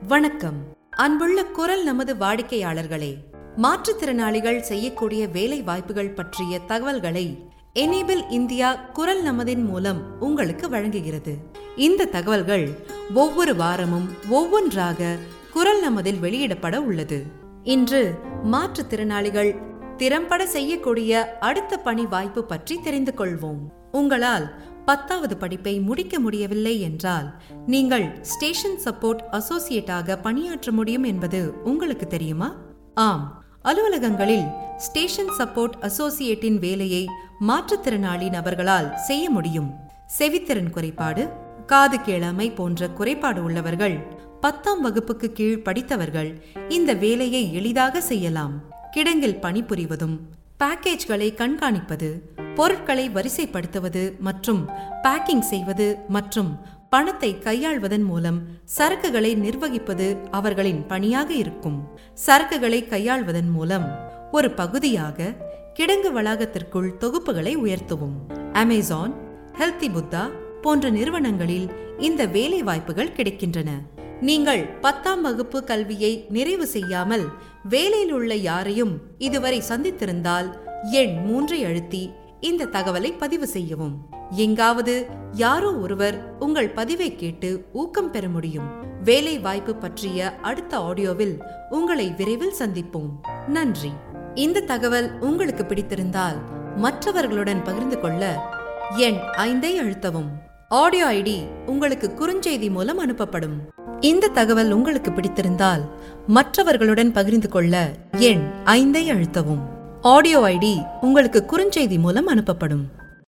வணக்கம் அன்புள்ள குரல் நமது வாடிக்கையாளர்களே மாற்றுத்திறனாளிகள் செய்யக்கூடிய வேலை வாய்ப்புகள் பற்றிய தகவல்களை எனேபிள் இந்தியா குரல் நமதின் மூலம் உங்களுக்கு வழங்குகிறது இந்த தகவல்கள் ஒவ்வொரு வாரமும் ஒவ்வொன்றாக குரல் நமதில் வெளியிடப்பட உள்ளது இன்று மாற்றுத்திறனாளிகள் திறம்பட செய்யக்கூடிய அடுத்த பணி வாய்ப்பு பற்றி தெரிந்து கொள்வோம் உங்களால் பத்தாவது படிப்பை முடிக்க முடியவில்லை என்றால் நீங்கள் ஸ்டேஷன் சப்போர்ட் அசோசியேட்டாக பணியாற்ற முடியும் என்பது உங்களுக்கு தெரியுமா ஆம் அலுவலகங்களில் ஸ்டேஷன் சப்போர்ட் அசோசியேட்டின் வேலையை மாற்றுத்திறனாளி நபர்களால் செய்ய முடியும் செவித்திறன் குறைபாடு காது கேளாமை போன்ற குறைபாடு உள்ளவர்கள் பத்தாம் வகுப்புக்கு கீழ் படித்தவர்கள் இந்த வேலையை எளிதாக செய்யலாம் கிடங்கில் பணிபுரிவதும் பேக்கேஜ்களை கண்காணிப்பது பொருட்களை வரிசைப்படுத்துவது மற்றும் பேக்கிங் செய்வது மற்றும் பணத்தை கையாள்வதன் மூலம் சரக்குகளை நிர்வகிப்பது அவர்களின் பணியாக இருக்கும் சரக்குகளை கையாள்வதன் மூலம் ஒரு பகுதியாக கிடங்கு வளாகத்திற்குள் தொகுப்புகளை உயர்த்தவும் அமேசான் ஹெல்தி புத்தா போன்ற நிறுவனங்களில் இந்த வேலை வாய்ப்புகள் கிடைக்கின்றன நீங்கள் பத்தாம் வகுப்பு கல்வியை நிறைவு செய்யாமல் வேலையில் உள்ள யாரையும் இதுவரை சந்தித்திருந்தால் எண் மூன்றை அழுத்தி இந்த தகவலை பதிவு செய்யவும் எங்காவது யாரோ ஒருவர் உங்கள் பதிவை கேட்டு ஊக்கம் பெற முடியும் வேலை வாய்ப்பு பற்றிய அடுத்த ஆடியோவில் உங்களை விரைவில் சந்திப்போம் நன்றி இந்த தகவல் உங்களுக்கு பிடித்திருந்தால் மற்றவர்களுடன் பகிர்ந்து கொள்ள எண் ஐந்தை அழுத்தவும் ஆடியோ ஐடி உங்களுக்கு குறுஞ்செய்தி மூலம் அனுப்பப்படும் இந்த தகவல் உங்களுக்கு பிடித்திருந்தால் மற்றவர்களுடன் பகிர்ந்து கொள்ள எண் ஐந்தை அழுத்தவும் ஆடியோ ஐடி உங்களுக்கு குறுஞ்செய்தி மூலம் அனுப்பப்படும்